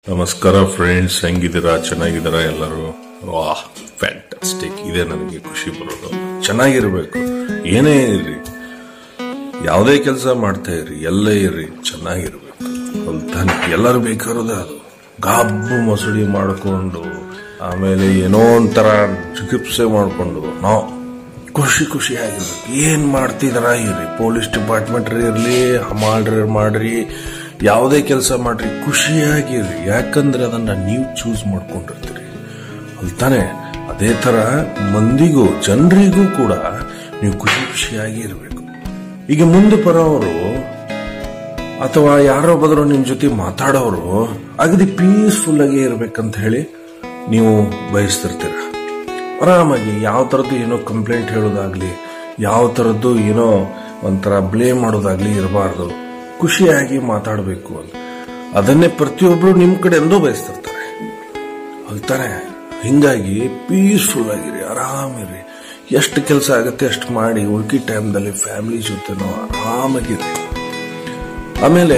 ನಮಸ್ಕಾರ ಫ್ರೆಂಡ್ಸ್ ಹೆಂಗಿದ್ದೀರಾ ಚೆನ್ನಾಗಿದ್ದೀರಾ ಎಲ್ಲರೂ ವಾಹ್ ಫ್ಯಾಂಟಾಸ್ಟಿಕ್ ಇದೇ ನನಗೆ ಖುಷಿ ಬರೋದು ಚೆನ್ನಾಗಿರ್ಬೇಕು ಏನೇ ಇರ್ರಿ ಯಾವುದೇ ಕೆಲಸ ಮಾಡ್ತಾ ಇರ್ರಿ ಎಲ್ಲೇ ಇರ್ರಿ ಚೆನ್ನಾಗಿರ್ಬೇಕು ತಾನೆ ಎಲ್ಲರೂ ಬೇಕಾರೋದೇ ಅದು ಗಾಬ್ಬು ಮಸಡಿ ಮಾಡಿಕೊಂಡು ಆಮೇಲೆ ಏನೋ ಒಂಥರ ಚಿಕಿತ್ಸೆ ಮಾಡಿಕೊಂಡು ನಾವು ಖುಷಿ ಖುಷಿಯಾಗಿರ್ಬೇಕು ಏನ್ ಮಾಡ್ತಿದಾರ ಇರ್ರಿ ಪೊಲೀಸ್ ಡಿಪಾರ್ಟ್ಮೆಂಟ್ ಇರ್ಲಿ ಹಮಾಲ್ರಿ ಮಾಡ್ರಿ ಯಾವುದೇ ಕೆಲಸ ಮಾಡ್ರಿ ಖುಷಿಯಾಗಿರ್ರಿ ಯಾಕಂದ್ರೆ ಅದನ್ನ ನೀವು ಚೂಸ್ ಮಾಡ್ಕೊಂಡಿರ್ತೀರಿ ಅಲ್ತಾನೆ ಅದೇ ತರ ಮಂದಿಗೂ ಜನರಿಗೂ ಕೂಡ ನೀವು ಖುಷಿ ಖುಷಿಯಾಗಿ ಇರಬೇಕು ಈಗ ಮುಂದೆ ಬರೋರು ಅಥವಾ ಯಾರೋ ಬದ್ರು ನಿಮ್ ಜೊತೆ ಮಾತಾಡೋರು ಅಗದಿ ಪೀಸ್ಫುಲ್ ಆಗಿ ಇರ್ಬೇಕಂತ ಹೇಳಿ ನೀವು ಬಯಸ್ತಿರ್ತೀರ ಆರಾಮಾಗಿ ಯಾವ ಥರದ್ದು ಏನೋ ಕಂಪ್ಲೇಂಟ್ ಹೇಳೋದಾಗ್ಲಿ ಯಾವ ಥರದ್ದು ಏನೋ ಒಂಥರ ಬ್ಲೇಮ್ ಮಾಡೋದಾಗ್ಲಿ ಇರಬಾರ್ದು ಖುಷಿಯಾಗಿ ಮಾತಾಡಬೇಕು ಅಂತ ಅದನ್ನೇ ಪ್ರತಿಯೊಬ್ರು ನಿಮ್ ಕಡೆ ಎಂದೂ ಬಯಸ್ತಿರ್ತಾರೆ ಅಲ್ತಾನೆ ಹಿಂಗಾಗಿ ಪೀಸ್ಫುಲ್ ಆಗಿರಿ ಆರಾಮಿರಿ ಎಷ್ಟು ಕೆಲಸ ಆಗುತ್ತೆ ಅಷ್ಟು ಮಾಡಿ ಉಳ್ಕಿ ಟೈಮ್ದಲ್ಲಿ ಫ್ಯಾಮಿಲಿ ಜೊತೆನೋ ಆರಾಮಾಗಿರಿ ಆಮೇಲೆ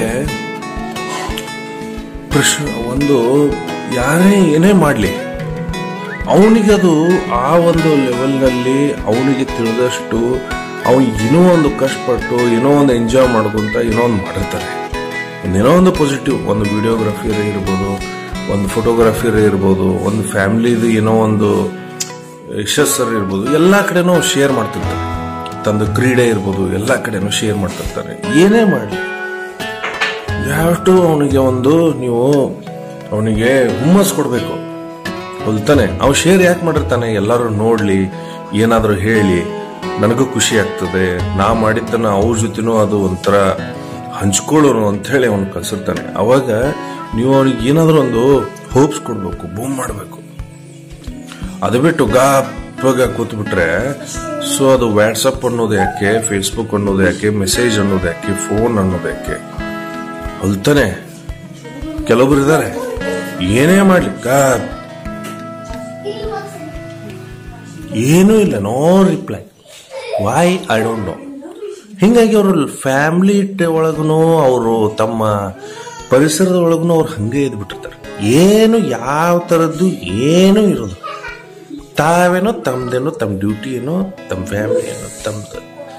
ಪ್ರಶ್ನೆ ಒಂದು ಯಾರೇ ಏನೇ ಮಾಡಲಿ ಅವನಿಗದು ಆ ಒಂದು ಲೆವೆಲ್ನಲ್ಲಿ ಅವನಿಗೆ ತಿಳಿದಷ್ಟು ಅವನು ಏನೋ ಒಂದು ಕಷ್ಟಪಟ್ಟು ಏನೋ ಒಂದು ಎಂಜಾಯ್ ಮಾಡ್ಕೊಂತ ಏನೋ ಒಂದು ಮಾಡಿರ್ತಾನೆ ಒಂದೇನೋ ಒಂದು ಪಾಸಿಟಿವ್ ಒಂದು ವಿಡಿಯೋಗ್ರಫಿಯರ್ ಇರ್ಬೋದು ಒಂದು ಫೋಟೋಗ್ರಫಿಯರ್ ಇರ್ಬೋದು ಒಂದು ಫ್ಯಾಮಿಲಿದು ಏನೋ ಒಂದು ಯಶಸ್ಸರ್ ಇರ್ಬೋದು ಎಲ್ಲ ಕಡೆನೂ ಶೇರ್ ಮಾಡ್ತಿರ್ತಾನೆ ತಂದು ಕ್ರೀಡೆ ಇರ್ಬೋದು ಎಲ್ಲ ಕಡೆನೂ ಶೇರ್ ಮಾಡ್ತಿರ್ತಾನೆ ಏನೇ ಮಾಡಲಿ ಯಾವಷ್ಟು ಅವನಿಗೆ ಒಂದು ನೀವು ಅವನಿಗೆ ಹುಮ್ಮಸ್ ಕೊಡಬೇಕು ಹೊಲ್ತಾನೆ ಅವ್ ಶೇರ್ ಯಾಕೆ ಮಾಡಿರ್ತಾನೆ ಎಲ್ಲರೂ ನೋಡ್ಲಿ ಏನಾದ್ರೂ ಹೇಳಿ ನನಗೂ ಖುಷಿ ಆಗ್ತದೆ ನಾ ಮಾಡಿದ್ದನ್ನ ಅವ್ರ ಜೊತೆನೂ ಅದು ಒಂಥರ ಹಂಚ್ಕೊಳ್ಳೋನು ಅಂತ ಹೇಳಿ ಅವನು ಕಲ್ಸಿರ್ತಾನೆ ಅವಾಗ ನೀವು ಅವನಿಗೆ ಏನಾದ್ರೂ ಒಂದು ಹೋಪ್ಸ್ ಕೊಡ್ಬೇಕು ಬೂಮ್ ಮಾಡಬೇಕು ಅದು ಬಿಟ್ಟು ಗಾಪ್ಪಾಗ ಕೂತ್ಬಿಟ್ರೆ ಸೊ ಅದು ವಾಟ್ಸಪ್ ಅನ್ನೋದು ಯಾಕೆ ಫೇಸ್ಬುಕ್ ಅನ್ನೋದು ಯಾಕೆ ಮೆಸೇಜ್ ಅನ್ನೋದು ಯಾಕೆ ಫೋನ್ ಅನ್ನೋದು ಯಾಕೆ ಹೊಲ್ತಾನೆ ಕೆಲವೊಬ್ರು ಇದ್ದಾರೆ ಏನೇ ಮಾಡ್ಲಿ ಗಾಪ್ ಏನೂ ಇಲ್ಲ no reply why I don't know ಹಿಂಗಾಗಿ ಅವರು ಫ್ಯಾಮಿಲಿ ಒಳಗೂ ಅವರು ತಮ್ಮ ಪರಿಸರದ ಒಳಗೂ ಅವ್ರು ಹಂಗೆ ಇದ್ಬಿಟ್ಟಿರ್ತಾರೆ ಏನು ಯಾವ ಥರದ್ದು ಏನೂ ಇರೋದು ತಾವೇನೋ ತಮ್ದೇನೋ ತಮ್ಮ ಡ್ಯೂಟಿ ಏನೋ ತಮ್ಮ ಫ್ಯಾಮಿಲಿ ಏನೋ ತಮ್ದು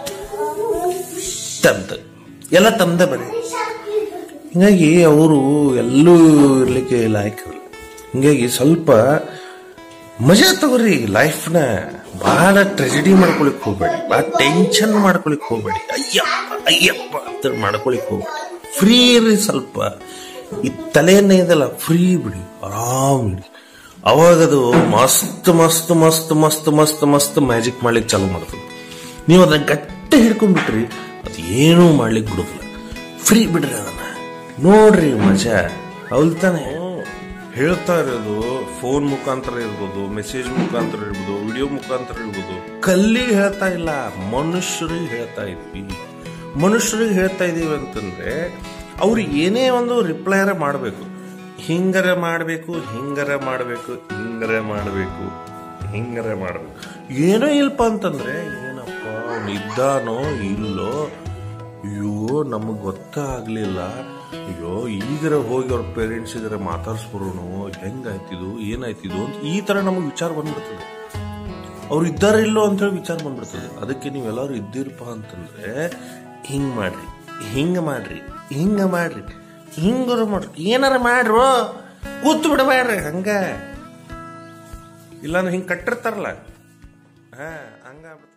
ತಮ್ದು ಎಲ್ಲ ತಮ್ದೇ ಬರೀ ಹಿಂಗಾಗಿ ಅವರು ಎಲ್ಲೂ ಇರ್ಲಿಕ್ಕೆ ಲಾಯಕ್ ಇರಲ್ಲ ಹಿಂಗಾಗಿ ಸ್ವಲ್ಪ ಮಜಾ ತಗೋರಿ ಲೈಫ್ನ ಬಹಳ ಟ್ರೆಜಿಡಿ ಮಾಡ್ಕೊಳಿಕ್ ಹೋಗ್ಬೇಡಿ ಬಹಳ ಟೆನ್ಷನ್ ಮಾಡ್ಕೊಳಿಕ್ ಹೋಗ್ಬೇಡಿ ಅಯ್ಯಪ್ಪ ಅಯ್ಯಪ್ಪ ಅಂತ ಮಾಡ್ಕೊಳಿಕ್ ಹೋಗ್ಬೇಡಿ ಫ್ರೀ ಇರ್ರಿ ಸ್ವಲ್ಪ ಈ ತಲೆಯನ್ನ ಇದಲ್ಲ ಫ್ರೀ ಬಿಡಿ ಆರಾಮ್ ಇಡಿ ಅವಾಗ ಅದು ಮಸ್ತ್ ಮಸ್ತ್ ಮಸ್ತ್ ಮಸ್ತ್ ಮಸ್ತ್ ಮಸ್ತ್ ಮ್ಯಾಜಿಕ್ ಮಾಡ್ಲಿಕ್ಕೆ ಚಾಲು ಮಾಡ್ತದೆ ನೀವು ಅದನ್ನ ಗಟ್ಟಿ ಹಿಡ್ಕೊಂಡ್ಬಿಟ್ರಿ ಅದು ಏನೂ ಮಾಡ್ಲಿಕ್ಕೆ ಬಿಡುದಿಲ್ಲ ಫ್ರೀ ಬಿಡ್ರಿ ಅದನ್ನ ನೋಡ್ರಿ ಮಜಾ ಹೌಲ್ತಾನೆ ಹೇಳ್ತಾ ಇರೋದು ಫೋನ್ ಮುಖಾಂತರ ಇರ್ಬೋದು ಮೆಸೇಜ್ ಮುಖಾಂತರ ಇರ್ಬೋದು ವಿಡಿಯೋ ಮುಖಾಂತರ ಇರ್ಬೋದು ಕಲ್ಲಿಗೆ ಹೇಳ್ತಾ ಇಲ್ಲ ಮನುಷ್ಯರಿಗೆ ಹೇಳ್ತಾ ಇದ್ವಿ ಮನುಷ್ಯರಿಗೆ ಹೇಳ್ತಾ ಇದೀವಿ ಅಂತಂದ್ರೆ ಅವ್ರು ಏನೇ ಒಂದು ರಿಪ್ಲೈರ ಮಾಡಬೇಕು ಹಿಂಗರ ಮಾಡಬೇಕು ಹಿಂಗರ ಮಾಡಬೇಕು ಹಿಂಗರ ಮಾಡಬೇಕು ಹಿಂಗರ ಮಾಡಬೇಕು ಏನೋ ಇಲ್ಪ ಅಂತಂದ್ರೆ ಏನಪ್ಪ ಅವ್ನು ಇದ್ದಾನೋ ಇಲ್ಲೋ ಅಯ್ಯೋ ನಮಗೆ ಗೊತ್ತಾಗ್ಲಿಲ್ಲ ಅಯ್ಯೋ ಈಗರ ಹೋಗಿ ಅವ್ರ ಪೇರೆಂಟ್ಸ್ ಇದ್ರೆ ಮಾತಾಡ್ಸ್ಬರೋನು ಹೆಂಗಾಯ್ತಿದು ಏನಾಯ್ತಿದು ಅಂತ ಈ ತರ ನಮಗೆ ವಿಚಾರ ಬಂದ್ಬಿಡ್ತದೆ ಅವ್ರು ಇದ್ದಾರ ಇಲ್ಲೋ ಅಂತ ಹೇಳಿ ವಿಚಾರ ಬಂದ್ಬಿಡ್ತದೆ ಅದಕ್ಕೆ ನೀವೆಲ್ಲರೂ ಇದ್ದೀರಪ್ಪ ಅಂತಂದ್ರೆ ಹಿಂಗ್ ಮಾಡ್ರಿ ಹಿಂಗ ಮಾಡ್ರಿ ಹಿಂಗ ಮಾಡ್ರಿ ಹಿಂಗಾರ ಮಾಡ್ರಿ ಏನಾರ ಮಾಡ್ರು ಕೂತು ಬಿಡಬೇಡ್ರಿ ಹಂಗ ಇಲ್ಲಾಂದ್ರೆ ಹಿಂಗ್ ಕಟ್ಟಿರ್ತಾರಲ್ಲ ಹಾ ಹಂಗ